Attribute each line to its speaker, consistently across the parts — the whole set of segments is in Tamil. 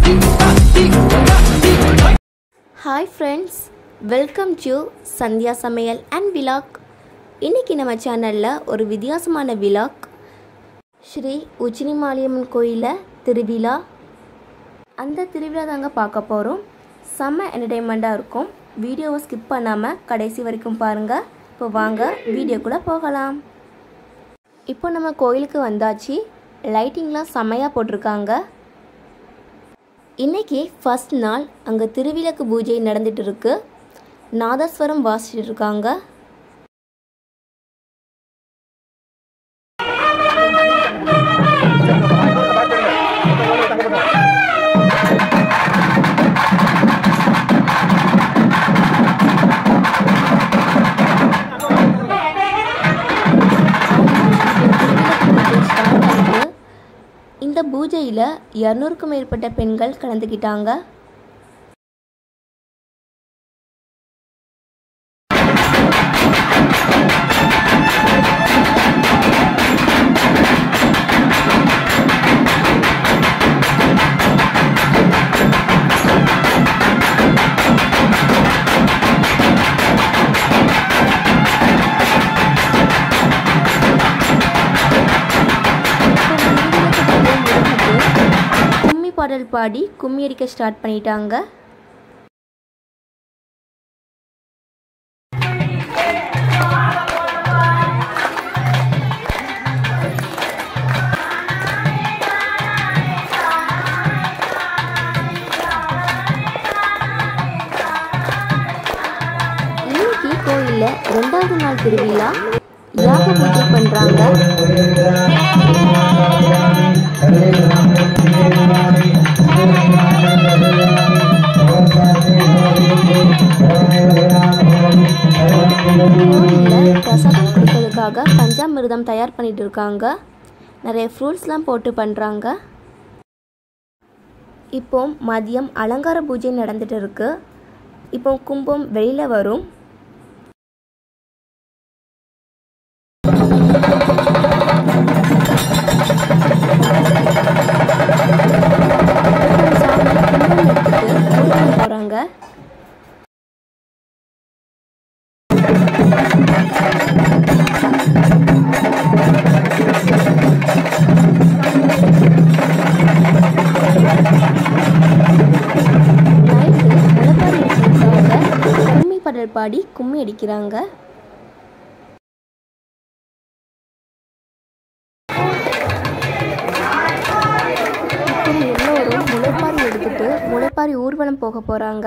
Speaker 1: hi friends welcome to Sandhya Samayal and vlog இன்றைக்கி நம்ம சேனலில் ஒரு வித்தியாசமான விலாக் ஸ்ரீ உச்சினி மாரியம்மன் கோயிலில் திருவிழா அந்த திருவிழா தாங்க பார்க்க போகிறோம் செம்ம என்டர்டெயின்மெண்ட்டாக இருக்கும் வீடியோவை ஸ்கிப் பண்ணாமல் கடைசி வரைக்கும் பாருங்கள் இப்போ வாங்க வீடியோக்குள்ளே போகலாம் இப்போ நம்ம கோயிலுக்கு வந்தாச்சு லைட்டிங்லாம் செம்மையாக போட்டிருக்காங்க இன்னைக்கு ஃபர்ஸ்ட் நாள் அங்கே திருவிளக்கு பூஜை நடந்துட்டு இருக்கு நாதஸ்வரம் வாசிச்சுட்டு இருக்காங்க இந்த பூஜையில் இரநூறுக்கும் மேற்பட்ட பெண்கள் கலந்துக்கிட்டாங்க கும்மி பாடல் பாடி கும்மி அடிக்க ஸ்டார்ட் பண்ணிட்டாங்க இன்னைக்கு கோயில்ல ரெண்டாவது நாள் திருவிழா யாக பூஜை பண்றாங்க கோயிலில் பிரசாதம் கொடுக்கறதுக்காக பஞ்சாமிர்தம் தயார் பண்ணிட்டு இருக்காங்க நிறைய ஃப்ரூட்ஸ்லாம் போட்டு பண்ணுறாங்க இப்போ மதியம் அலங்கார பூஜை நடந்துட்டு இருக்கு இப்போ கும்பம் வெளியில் வரும் போகிறாங்க நைட்டு முளைப்பாரி அடிக்கிறதுக்காக கும்மி பாடல் பாடி கும்மி அடிக்கிறாங்க இப்போ எல்லோரும் முளைப்பாரி எடுத்துட்டு முளைப்பாரி ஊர்வலம் போக போகிறாங்க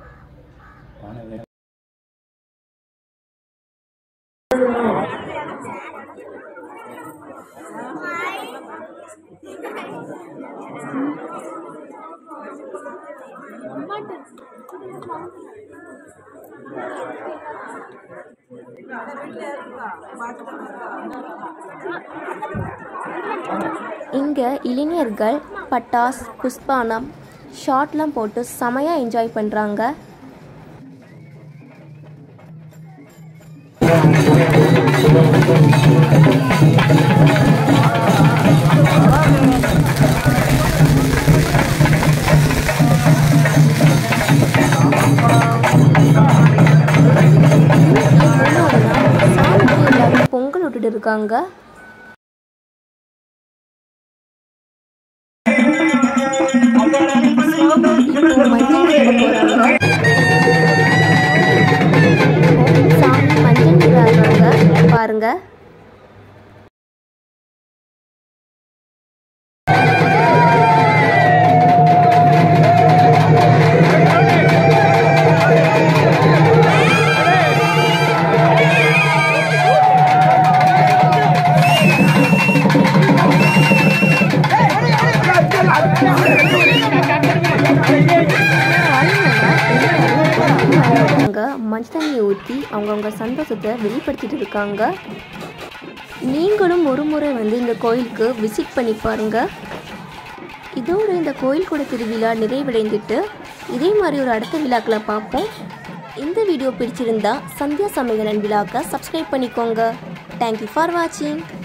Speaker 1: இங்கே இளைஞர்கள் பட்டாஸ் புஷ்பானம் ஷார்ட்லாம் போட்டு செமையாக என்ஜாய் பண்ணுறாங்க எல்லாரும் பொங்கல் விட்டுட்டு இருக்காங்க இப்போ மஞ்சள் நீராட போறாங்க சாமி மஞ்சள் நீராடுறாங்க பாருங்க அவங்க மஞ்சள் தண்ணியை ஊற்றி அவங்கவுங்க சந்தோஷத்தை வெளிப்படுத்திட்டு இருக்காங்க நீங்களும் ஒரு முறை வந்து இந்த கோயிலுக்கு விசிட் பண்ணி பாருங்க இதோட இந்த கோயில் கூட திருவிழா நிறைவடைந்துட்டு இதே மாதிரி ஒரு அடுத்த விழாக்களை பார்ப்போம் இந்த வீடியோ பிடிச்சிருந்தா சந்தியா சமையலன் விழாக்க சப்ஸ்கிரைப் பண்ணிக்கோங்க தேங்க்யூ ஃபார் வாட்சிங்